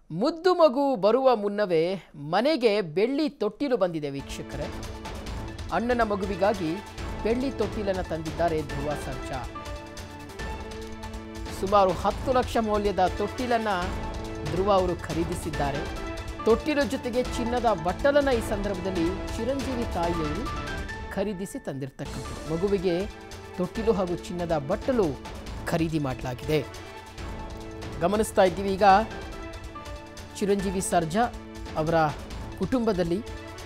ಮುದ್ದು ಮಗು ಬರುವ ಮುನ್ನವೇ ಮನೆಗೆ ಬೆಳ್ಳಿ ತೊಟ್ಟಿಲು ಬಂದಿದೆ ವೀಕ್ಷಕರೇ ಅಣ್ಣನ ಮಗುವಿಗಾಗಿ ಬೆಳ್ಳಿ ತೊಟ್ಟಿಲನ್ನು ತಂದಿದ್ದಾರೆ ಧ್ರುವ ಸರ್ಜಾ ಸುಮಾರು ಹತ್ತು ಲಕ್ಷ ಮೌಲ್ಯದ ತೊಟ್ಟಿಲನ್ನ ಧ್ರುವ ಅವರು ಖರೀದಿಸಿದ್ದಾರೆ ತೊಟ್ಟಿಲ ಜೊತೆಗೆ ಚಿನ್ನದ ಬಟ್ಟಲನ್ನ ಈ ಸಂದರ್ಭದಲ್ಲಿ ಚಿರಂಜೀವಿ ತಾಯಿಯವರು ಖರೀದಿಸಿ ತಂದಿರತಕ್ಕಂಥದ್ದು ಮಗುವಿಗೆ ತೊಟ್ಟಿಲು ಹಾಗೂ ಚಿನ್ನದ ಬಟ್ಟಲು ಖರೀದಿ ಮಾಡಲಾಗಿದೆ ಗಮನಿಸ್ತಾ ಇದ್ದೀವಿ ಈಗ ಚಿರಂಜೀವಿ ಸರ್ಜಾ ಅವರ ಕುಟುಂಬದಲ್ಲಿ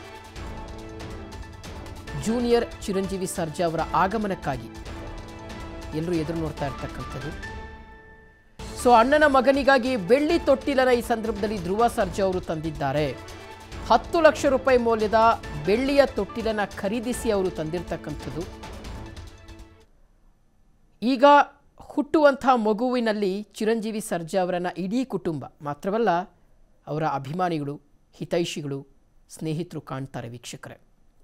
ಜೂನಿಯರ್ ಚಿರಂಜೀವಿ ಸರ್ಜಾ ಅವರ ಆಗಮನಕ್ಕಾಗಿ ಎಲ್ಲರೂ ಎದುರು ನೋಡ್ತಾ ಇರ್ತಕ್ಕಂಥದ್ದು ಸೊ ಅಣ್ಣನ ಮಗನಿಗಾಗಿ ಬೆಳ್ಳಿ ತೊಟ್ಟಿಲನ ಈ ಸಂದರ್ಭದಲ್ಲಿ ಧ್ರುವ ಸರ್ಜಾ ಅವರು ತಂದಿದ್ದಾರೆ ಹತ್ತು ಲಕ್ಷ ರೂಪಾಯಿ ಮೌಲ್ಯದ ಬೆಳ್ಳಿಯ ತೊಟ್ಟಿಲನ ಖರೀದಿಸಿ ಅವರು ತಂದಿರತಕ್ಕಂಥದ್ದು ಈಗ ಹುಟ್ಟುವಂಥ ಮಗುವಿನಲ್ಲಿ ಚಿರಂಜೀವಿ ಸರ್ಜಾ ಅವರನ್ನ ಇಡೀ ಕುಟುಂಬ ಮಾತ್ರವಲ್ಲ ಅವರ ಅಭಿಮಾನಿಗಳು ಹಿತೈಷಿಗಳು ಸ್ನೇಹಿತರು ಕಾಣ್ತಾರೆ ವೀಕ್ಷಕರೇ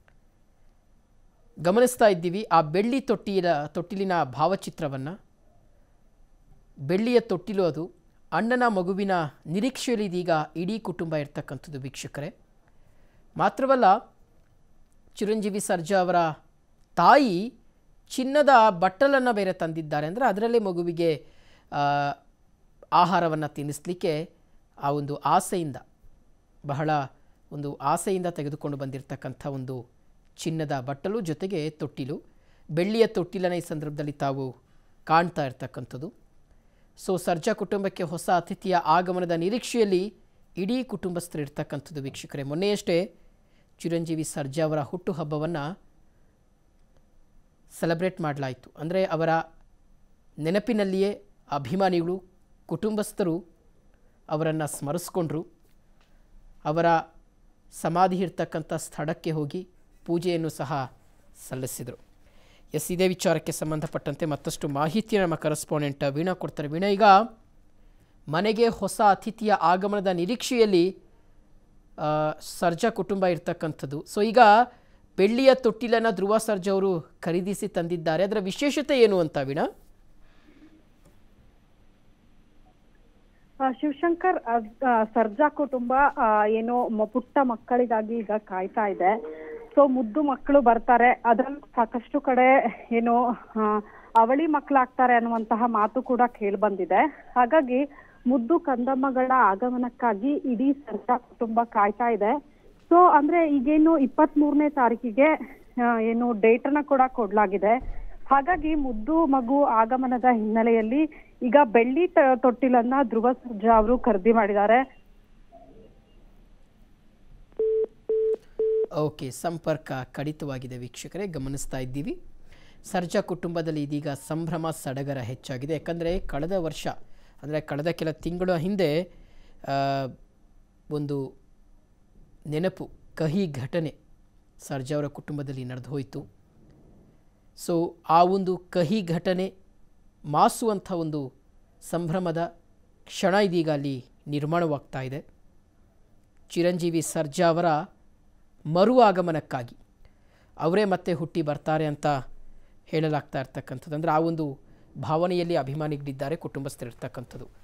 ಗಮನಿಸ್ತಾ ಇದ್ದೀವಿ ಆ ಬೆಳ್ಳಿ ತೊಟ್ಟಿಲ ತೊಟ್ಟಿಲಿನ ಭಾವಚಿತ್ರವನ್ನು ಬೆಳ್ಳಿಯ ತೊಟ್ಟಿಲು ಅದು ಅಣ್ಣನ ಮಗುವಿನ ನಿರೀಕ್ಷೆಯಲ್ಲಿ ಇದೀಗ ಇಡೀ ಕುಟುಂಬ ಇರ್ತಕ್ಕಂಥದ್ದು ವೀಕ್ಷಕರೇ ಮಾತ್ರವಲ್ಲ ಚಿರಂಜೀವಿ ಸರ್ಜಾ ಅವರ ತಾಯಿ ಚಿನ್ನದ ಬಟ್ಟಲನ್ನು ಬೇರೆ ತಂದಿದ್ದಾರೆ ಅಂದರೆ ಅದರಲ್ಲೇ ಮಗುವಿಗೆ ಆಹಾರವನ್ನು ತಿನ್ನಿಸ್ಲಿಕ್ಕೆ ಆ ಒಂದು ಆಸೆಯಿಂದ ಬಹಳ ಒಂದು ಆಸೆಯಿಂದ ತೆಗೆದುಕೊಂಡು ಬಂದಿರತಕ್ಕಂಥ ಒಂದು ಚಿನ್ನದ ಬಟ್ಟಲು ಜೊತೆಗೆ ತೊಟ್ಟಿಲು ಬೆಳ್ಳಿಯ ತೊಟ್ಟಿಲನ ಈ ಸಂದರ್ಭದಲ್ಲಿ ತಾವು ಕಾಣ್ತಾ ಇರ್ತಕ್ಕಂಥದ್ದು ಸೊ ಸರ್ಜಾ ಕುಟುಂಬಕ್ಕೆ ಹೊಸ ಅತಿಥಿಯ ಆಗಮನದ ನಿರೀಕ್ಷೆಯಲ್ಲಿ ಇಡೀ ಕುಟುಂಬಸ್ಥರು ಇರ್ತಕ್ಕಂಥದ್ದು ವೀಕ್ಷಕರೇ ಮೊನ್ನೆಯಷ್ಟೇ ಚಿರಂಜೀವಿ ಸರ್ಜಾ ಅವರ ಹುಟ್ಟುಹಬ್ಬವನ್ನು ಸೆಲೆಬ್ರೇಟ್ ಮಾಡಲಾಯಿತು ಅಂದರೆ ಅವರ ನೆನಪಿನಲ್ಲಿಯೇ ಅಭಿಮಾನಿಗಳು ಕುಟುಂಬಸ್ಥರು ಅವರನ್ನು ಸ್ಮರಿಸ್ಕೊಂಡ್ರು ಅವರ ಸಮಾಧಿ ಇರ್ತಕ್ಕಂಥ ಸ್ಥಳಕ್ಕೆ ಹೋಗಿ ಪೂಜೆಯನ್ನು ಸಹ ಸಲ್ಲಿಸಿದರು ಎಸ್ ಇದೇ ವಿಚಾರಕ್ಕೆ ಸಂಬಂಧಪಟ್ಟಂತೆ ಮತ್ತಷ್ಟು ಮಾಹಿತಿ ನಮ್ಮ ಕರೆಸ್ಪಾಂಡೆಂಟ್ ವೀಣಾ ಕೊಡ್ತಾರೆ ವೀಣಾ ಈಗ ಮನೆಗೆ ಹೊಸ ಅತಿಥಿಯ ಆಗಮನದ ನಿರೀಕ್ಷೆಯಲ್ಲಿ ಆ, ಸರ್ಜಾ ಕುಟುಂಬ ಇರ್ತಕ್ಕಂಥದ್ದು ಸೊ ಈಗ ಬೆಳ್ಳಿಯ ತೊಟ್ಟಿಲನ್ನು ಧ್ರುವ ಸರ್ಜಾ ಅವರು ಖರೀದಿಸಿ ತಂದಿದ್ದಾರೆ ಅದರ ವಿಶೇಷತೆ ಏನು ಅಂತ ವೀಣಾ ಆ, ಶಿವಶಂಕರ್ ಅದ್- ಆ, ಸರ್ಜಾ ಕುಟುಂಬ ಆ, ಏನೋ ಮ- ಪುಟ್ಟ ಮಕ್ಕಳಿಗಾಗಿ ಈಗ ಕಾಯ್ತಾ ಇದೆ ಸೊ ಮುದ್ದು ಮಕ್ಕಳು ಬರ್ತಾರೆ ಅದ್ರಲ್ಲಿ ಸಾಕಷ್ಟು ಕಡೆ ಏನೋ ಆ, ಅವಳಿ ಮಕ್ಕಳಾಗ್ತಾರೆ ಅನ್ನುವಂತಹ ಮಾತು ಕೂಡ ಕೇಳಿ ಬಂದಿದೆ ಹಾಗಾಗಿ ಮುದ್ದು ಕಂದಮ್ಮಗಳ ಆಗಮನಕ್ಕಾಗಿ ಇಡೀ ಸರ್ಜಾ ಕುಟುಂಬ ಕಾಯ್ತಾ ಇದೆ ಸೊ ಅಂದ್ರೆ ಈಗೇನು ಇಪ್ಪತ್ತ್ ಮೂರನೇ ತಾರೀಕಿಗೆ ಆ, ಏನು ಡೇಟ್ ಅನ್ನ ಕೂಡ ಕೊಡ್ಲಾಗಿದೆ ಹಾಗಾಗಿ ಮುದ್ದು ಮಗು ಆಗಮನದ ಹಿನ್ನೆಲೆಯಲ್ಲಿ ಈಗ ಬೆಳ್ಳಿ ತ- ತೊಟ್ಟಿಲನ್ನ ಧ್ರುವ ಸರ್ಜಾ ಅವರು ಖರೀದಿ ಮಾಡಿದ್ದಾರೆ ಓಕೆ ಸಂಪರ್ಕ ಕಡಿತವಾಗಿದೆ ವೀಕ್ಷಕರೇ ಗಮನಿಸ್ತಾ ಇದ್ದೀವಿ ಸರ್ಜಾ ಕುಟುಂಬದಲ್ಲಿ ಇದೀಗ ಸಂಭ್ರಮ ಸಡಗರ ಹೆಚ್ಚಾಗಿದೆ ಯಾಕಂದರೆ ಕಳೆದ ವರ್ಷ ಅಂದರೆ ಕಳೆದ ಕೆಲ ತಿಂಗಳ ಹಿಂದೆ ಆ, ಒಂದು ನೆನಪು ಕಹಿ ಘಟನೆ ಸರ್ಜಾ ಅವರ ಕುಟುಂಬದಲ್ಲಿ ನಡೆದು ಹೋಯಿತು ಸೊ ಆ ಒಂದು ಕಹಿ ಘಟನೆ ಮಾಸುವಂಥ ಒಂದು ಸಂಭ್ರಮದ ಕ್ಷಣ ಇದೀಗ ಅಲ್ಲಿ ನಿರ್ಮಾಣವಾಗ್ತಾ ಇದೆ ಚಿರಂಜೀವಿ ಸರ್ಜಾ ಅವರ ಮರು ಆಗಮನಕ್ಕಾಗಿ ಅವರೇ ಮತ್ತೆ ಹುಟ್ಟಿ ಬರ್ತಾರೆ ಅಂತ ಹೇಳಲಾಗ್ತಾ ಇರ್ತಕ್ಕಂಥದ್ದು ಅಂದರೆ ಆ ಒಂದು ಭಾವನೆಯಲ್ಲಿ ಅಭಿಮಾನಿಗಳಿದ್ದಾರೆ ಕುಟುಂಬಸ್ಥರಿರ್ತಕ್ಕಂಥದ್ದು